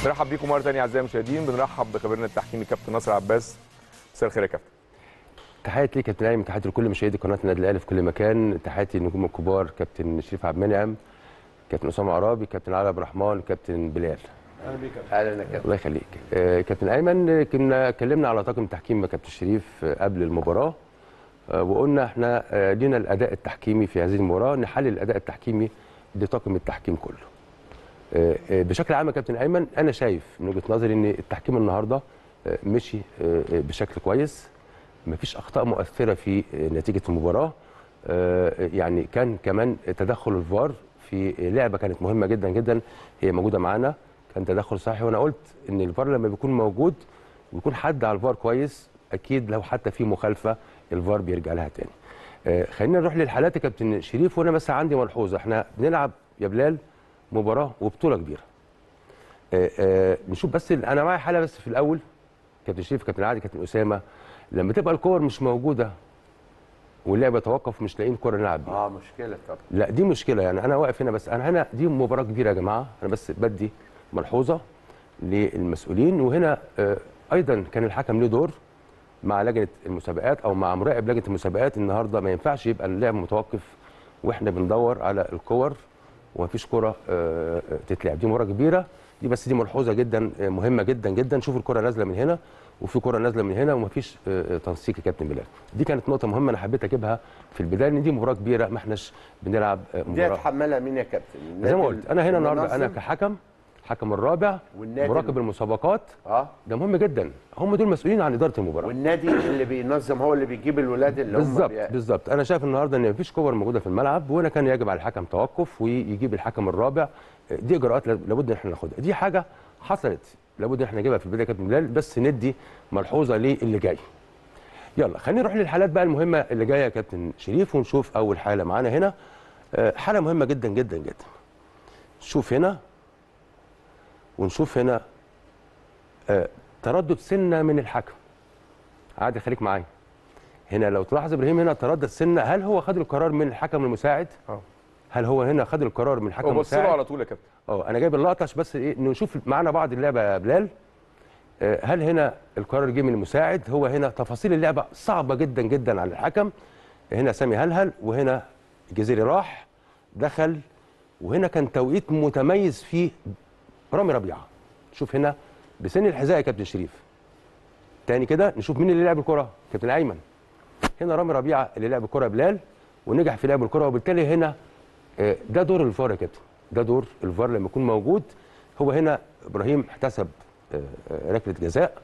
نرحب بيكم مره ثانيه اعزائي المشاهدين بنرحب بخبيرنا التحكيمي كابتن ناصر عباس مساء الخير يا كابتن تحياتي ليك كابتن ايمن تحياتي لكل مشاهدي قناه النادي الاهلي في كل مكان تحياتي للنجوم الكبار كابتن شريف عبد المنعم كابتن اسامه عرابي كابتن علي عبد الرحمن كابتن بلال اهلا بيك يا اهلا يا كابتن الله يخليك آه، كابتن ايمن كنا اتكلمنا على طاقم تحكيم مع كابتن شريف آه، قبل المباراه آه، وقلنا احنا آه، لينا الاداء التحكيمي في هذه المباراه نحلل الاداء التحكيمي لطاقم التحكيم كله آه، آه، بشكل عام يا كابتن ايمن انا شايف من وجهه نظري ان التحكيم النهارده آه، مشي آه، آه، بشكل كويس مفيش اخطاء مؤثره في آه، نتيجه المباراه آه، يعني كان كمان تدخل الفار في لعبه كانت مهمه جدا جدا هي موجوده معانا كان تدخل صحيح وانا قلت ان الفار لما بيكون موجود ويكون حد على الفار كويس اكيد لو حتى في مخالفه الفار بيرجع لها تاني آه، خلينا نروح للحالات يا كابتن شريف وانا بس عندي ملحوظه احنا بنلعب يا بلال مباراه وبطوله كبيره آه، آه، نشوف بس ال- انا معايا حاله بس في الاول كابتن شريف كابتن عادل كابتن اسامه لما تبقى الكور مش موجوده واللعب يتوقف مش لاقيين كوره نلعب بيها اه مشكله طبعا لا دي مشكله يعني انا واقف هنا بس انا هنا دي مباراه كبيره يا جماعه انا بس بدي ملحوظه للمسؤولين وهنا آه، ايضا كان الحكم له دور مع لجنه المسابقات او مع مراقب لجنه المسابقات النهارده ما ينفعش يبقى اللعب متوقف واحنا بندور على الكور ومفيش كره آه، آه، تتلعب دي مباراه كبيره دي بس دي ملحوظه جدا آه، مهمه جدا جدا شوف الكره نازله من هنا وفي كره نازله من هنا ومفيش آه، آه، تنسيق يا كابتن بلال دي كانت نقطه مهمه انا حبيت اجيبها في البدايه ان دي مباراه كبيره ما احناش بنلعب آه، دي مباراه هتحملها مين يا كابتن زي ما قلت انا هنا النهارده انا المنظم؟ كحكم حكم الرابع والنادي مراقب المسابقات اه ده مهم جدا هم دول مسؤولين عن اداره المباراه والنادي اللي بينظم هو اللي بيجيب الولاد اللي هم بالظبط بي... بالظبط انا شايف النهارده ان مفيش كور موجوده في الملعب وهنا كان يجب على الحكم توقف ويجيب الحكم الرابع دي اجراءات لابد ان احنا ناخدها دي حاجه حصلت لابد ان احنا نجيبها في البدايه كابتن بلال بس ندي ملحوظه للي جاي يلا خلينا نروح للحالات بقى المهمه اللي جايه يا كابتن شريف ونشوف اول حاله معانا هنا آه، حاله مهمه جدا جدا جدا شوف هنا ونشوف هنا آه، تردد سنه من الحكم عادي خليك معايا هنا لو تلاحظ ابراهيم هنا تردد سنه هل هو خد القرار من الحكم المساعد؟ اه هل هو هنا خد القرار من الحكم وبص له المساعد؟ على طول يا كابتن اه انا جايب اللقطه عشان بس ايه نشوف معانا بعض اللعبه يا بلال آه، هل هنا القرار جه من المساعد هو هنا تفاصيل اللعبه صعبه جدا جدا على الحكم هنا سامي هلهل وهنا الجزيري راح دخل وهنا كان توقيت متميز فيه رامي ربيعه شوف هنا بسن الحذاء يا كابتن شريف تاني كده نشوف مين اللي لعب الكره كابتن ايمن هنا رامي ربيعه اللي لعب الكره بلال ونجح في لعب الكره وبالتالي هنا آه، ده دور الفار يا كابتن ده دور الفار لما يكون موجود هو هنا ابراهيم احتسب آه، آه، ركله جزاء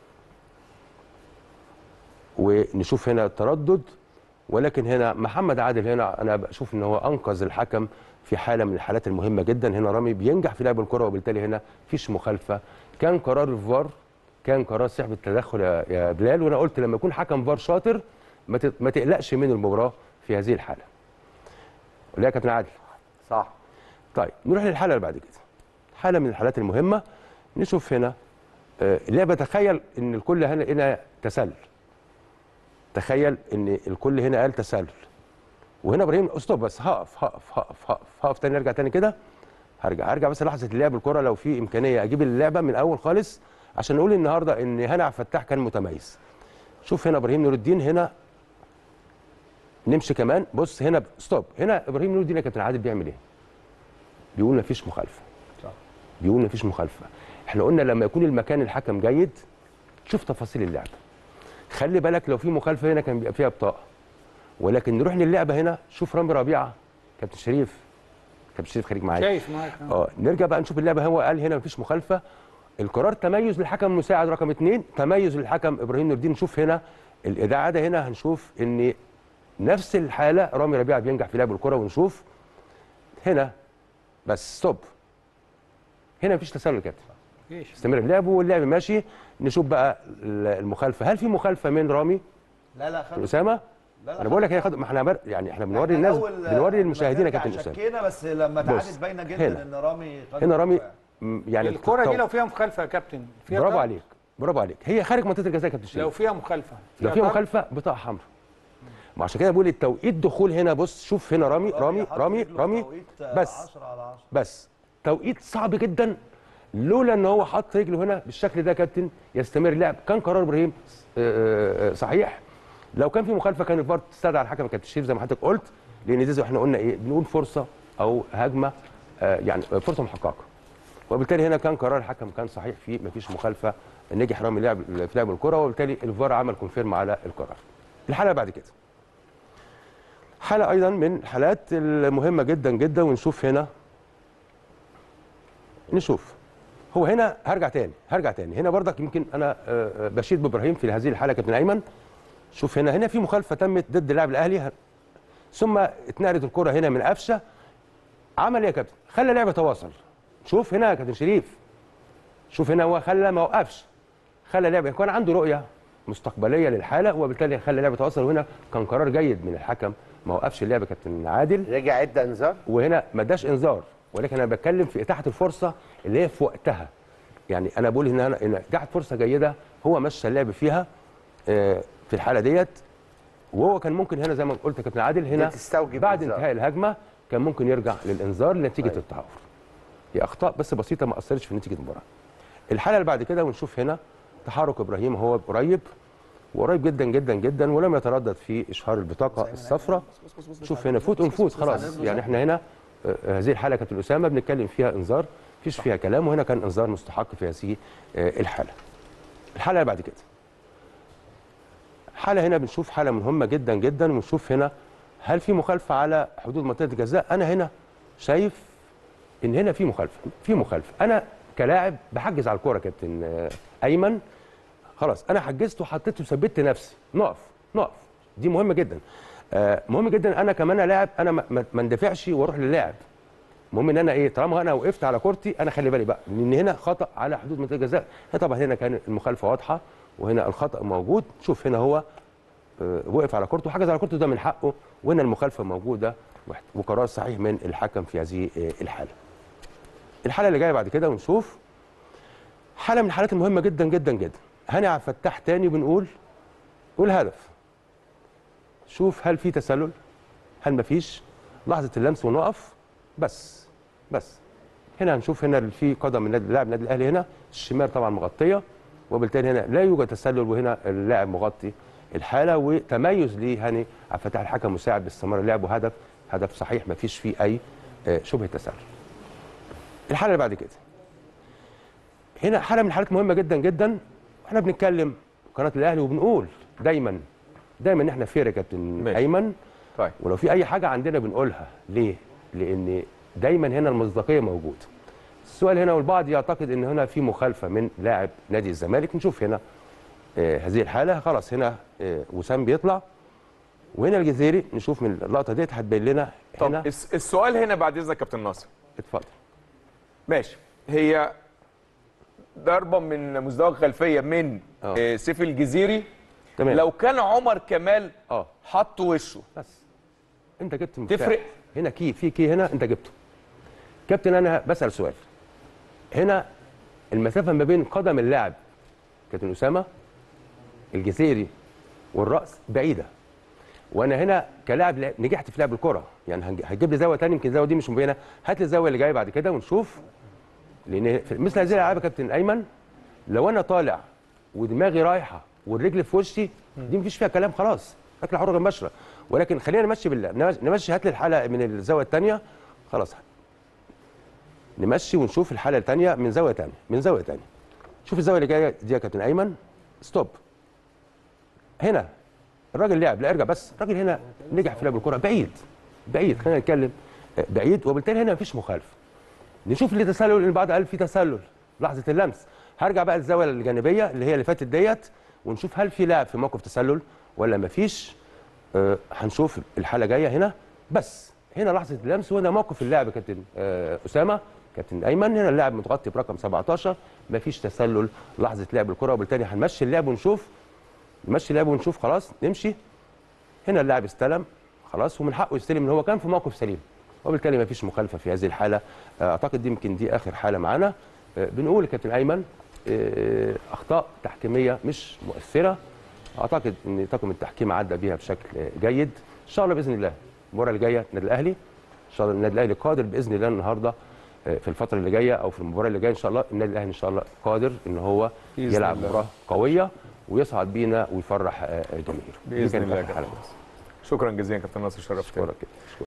ونشوف هنا التردد ولكن هنا محمد عادل هنا انا بشوف ان هو انقذ الحكم في حاله من الحالات المهمه جدا هنا رامي بينجح في لعب الكره وبالتالي هنا فيش مخالفه كان قرار الفار كان قرار سحب التدخل يا يا بلال وانا قلت لما يكون حكم فار شاطر ما تت- ما تقلقش من المباراه في هذه الحاله ولا يا كابتن عادل صح طيب نروح للحاله اللي بعد كده حاله من الحالات المهمه نشوف هنا آه، اللعبه تخيل ان الكل هنا هنا تسلل تخيل ان الكل هنا قال تسلل وهنا ابراهيم استوب بس هقف هقف هقف هقف هقف تاني ارجع تاني كده هرجع هرجع بس لحظه اللعب الكره لو في امكانيه اجيب اللعبه من الاول خالص عشان نقول النهارده ان هنا عبد الفتاح كان متميز شوف هنا ابراهيم نور الدين هنا نمشي كمان بص هنا ستوب هنا ابراهيم نور الدين يا كابتن عادل بيعمل ايه بيقول مفيش مخالفه صح. بيقول مفيش مخالفه احنا قلنا لما يكون المكان الحكم جيد شوف تفاصيل اللعبه خلي بالك لو في مخالفه هنا كان بيبقى فيها بطاقه ولكن نروح للعبه هنا شوف رامي ربيعه كابتن شريف كابتن شريف خليك معايا شايف معاك آه. اه نرجع بقى نشوف اللعبه هو قال هنا مفيش مخالفه القرار تميز للحكم المساعد رقم اثنين تميز للحكم ابراهيم نور الدين نشوف هنا الاذاعه ده هنا هنشوف ان نفس الحاله رامي ربيعه بينجح في لعب الكره ونشوف هنا بس ستوب هنا مفيش تسلل يا كابتن مفيش. استمر اللعب واللعب ماشي نشوف بقى المخالفه هل في مخالفه من رامي لا لا خد اسامه لا لا انا بقول لك هي خد ما احنا بر... يعني احنا بنوري الناس بنوري للمشاهدين يا كابتن اسامه شكينا بس لما بص، اتعادت باينه جدا هنا. ان رامي خد هنا رامي الدفاع. م- يعني الكرة دي التو- لو فيها مخالفه يا كابتن فيها برافو طرد؟ عليك برافو عليك هي خارج منطقه الجزاء يا كابتن شريف لو فيها مخالفه لو في طرد؟ مخالفه بطاقه حمراء ما عشان كده بقول التوقيت دخول هنا بص شوف هنا رامي رامي حط رامي رجله في رامي توقيت، آه، بس 10 على 10 بس توقيت صعب جدا لولا ان هو حط رجله هنا بالشكل ده يا كابتن يستمر لعب كان قرار ابراهيم آه، آه، صحيح لو كان في مخالفه كان الفار تستدعى الحكم كابتن شريف زي ما حضرتك قلت لان دي زي ما احنا قلنا ايه بنقول فرصه او هجمه آه، يعني فرصه محققه وبالتالي هنا كان قرار الحكم كان صحيح فيه مفيش مخالفه نجح رامي لعب في لعب الكره وبالتالي الفار عمل كونفيرم على القرار الحاله بعد كده حاله ايضا من الحالات المهمه جدا جدا ونشوف هنا نشوف هو هنا هرجع تاني هرجع تاني هنا برضك يمكن انا آه، آه، بشيد بابراهيم في هذه الحاله كابتن ايمن شوف هنا هنا في مخالفه تمت ضد اللاعب الاهلي ه- ثم اتنقلت الكره هنا من قفشه عمل ايه يا كابتن خلى اللعب يتواصل شوف هنا يا كابتن شريف شوف هنا هو خلى ما وقفش خلى اللعب كان عنده رؤيه مستقبليه للحاله وبالتالي خلى اللعب يتواصل وهنا كان قرار جيد من الحكم ما وقفش اللعب يا كابتن عادل رجع عدة انذار وهنا ما اداش انذار ولكن انا بتكلم في اتاحه الفرصه اللي هي في وقتها يعني انا بقول ان انا ان اتاحت فرصه جيده هو مشى اللعب فيها آه، في الحاله ديت وهو كان ممكن هنا زي ما قلت يا كابتن عادل هنا تستوجب بعد إنذار. انتهاء الهجمه كان ممكن يرجع للانذار لنتيجه التعاون هي اخطاء بس بسيطه ما اثرتش في نتيجه المباراه الحاله اللي بعد كده ونشوف هنا تحرك ابراهيم هو قريب وقريب جدا جدا جدا ولم يتردد في اشهار البطاقه الصفراء شوف هنا فوت اون فوت خلاص يعني احنا هنا آه، هذه الحاله كابتن اسامه بنتكلم فيها انذار مفيش فيها كلام وهنا كان انذار مستحق في هذه آه، الحاله الحاله اللي بعد كده حاله هنا بنشوف حاله مهمه جدا جدا ونشوف هنا هل في مخالفه على حدود منطقه الجزاء انا هنا شايف ان هنا في مخالفه في مخالفه انا كلاعب بحجز على الكوره كابتن آه، ايمن خلاص انا حجزت وحطيت وثبت نفسي نقف نقف دي مهمه جدا آه، مهم جدا انا كمان لاعب انا ما- ما ما اندفعش واروح للاعب المهم ان انا ايه طالما انا وقفت على كورتي انا خلي بالي بقى لان هنا خطا على حدود منطقه الجزاء هنا طبعا هنا كان المخالفه واضحه وهنا الخطا موجود شوف هنا هو آه، وقف على كورته وحجز على كورته ده من حقه وهنا المخالفه موجوده واحت- وقرار صحيح من الحكم في هذه آه، الحاله الحاله اللي جايه بعد كده ونشوف حاله من الحالات المهمه جدا جدا جدا هاني عبد الفتاح تاني بنقول والهدف شوف هل في تسلل هل مفيش لحظه اللمس ونقف بس بس هنا هنشوف هنا في قدم النادي اللاعب النادي الاهلي هنا الشمال طبعا مغطيه وبالتالي هنا لا يوجد تسلل وهنا اللاعب مغطي الحاله وتميز لهاني عبد الفتاح الحكم مساعد باستمرار اللعب وهدف هدف صحيح ما فيش فيه اي آه، شبهه تسلل الحاله اللي بعد كده هنا حاله من الحالات مهمه جدا جدا احنا بنتكلم قناه الاهلي وبنقول دايما دايما ان احنا فير يا كابتن ماشي. ايمن طيب ولو في اي حاجه عندنا بنقولها ليه لان دايما هنا المصداقيه موجوده السؤال هنا والبعض يعتقد ان هنا في مخالفه من لاعب نادي الزمالك نشوف هنا آه هذه الحاله خلاص هنا آه وسام بيطلع وهنا الجزيري نشوف من اللقطه ديت هتبين لنا طب هنا الس- السؤال هنا بعد اذنك يا كابتن ناصر اتفضل ماشي هي ضربه من مزدوج خلفيه من آه. آه، سيف الجزيري تمام لو كان عمر كمال اه حط وشه بس انت جبت المفتاح. تفرق؟ هنا كي في كي هنا انت جبته كابتن انا بسال سؤال هنا المسافه ما بين قدم اللاعب كابتن اسامه الجزيري والراس بعيده وانا هنا كلاعب لا- نجحت في لعب الكره يعني هنج- هتجيب لي زاويه ثانيه يمكن الزاويه دي مش مبينه هات لي الزاويه اللي جايه بعد كده ونشوف لان في مثل هذه الالعاب يا كابتن ايمن لو انا طالع ودماغي رايحه والرجل في وشي دي مفيش فيها كلام خلاص اكل حر غير مباشره ولكن خلينا نمشي بالله نمشي- نمشي هات لي الحلقه من الزاويه الثانيه خلاص نمشي ونشوف الحاله الثانيه من زاويه ثانيه من زاويه ثانيه شوف الزاويه اللي جايه دي يا كابتن ايمن ستوب هنا الراجل لعب لا ارجع بس الراجل هنا نجح في لعب الكره بعيد بعيد خلينا نتكلم آه، بعيد وبالتالي هنا مفيش مخالفه نشوف اللي تسلل اللي بعد قال في تسلل لحظه اللمس هرجع بقى للزاويه الجانبيه اللي هي اللي فاتت ديت ونشوف هل في لاعب في موقف تسلل ولا مفيش آه هنشوف الحاله جايه هنا بس هنا لحظه اللمس وهنا موقف اللاعب يا كابتن آه اسامه كابتن ايمن هنا اللاعب متغطي برقم 17 مفيش تسلل لحظه لعب الكره وبالتالي هنمشي اللعب ونشوف نمشي اللعب ونشوف خلاص نمشي هنا اللاعب استلم خلاص ومن حقه يستلم ان هو كان في موقف سليم وبالتالي ما فيش مخالفه في هذه الحاله آه، اعتقد دي يمكن دي اخر حاله معانا آه، بنقول لكابتن ايمن آه، اخطاء تحكيميه مش مؤثره اعتقد ان طاقم التحكيم عدى بيها بشكل آه، جيد ان شاء الله باذن الله المباراه اللي جايه النادي الاهلي ان شاء الله النادي الاهلي قادر باذن الله النهارده آه، في الفتره اللي جايه او في المباراه اللي جايه ان شاء الله النادي الاهلي ان شاء الله قادر ان هو بإذن يلعب الله. مباراه قويه ويصعد بينا ويفرح آه، جماهيره دي باذن كانت الله يا آخر كابتن حلقة. شكرا جزيلا كابتن ناصر شرفتنا أشكرك.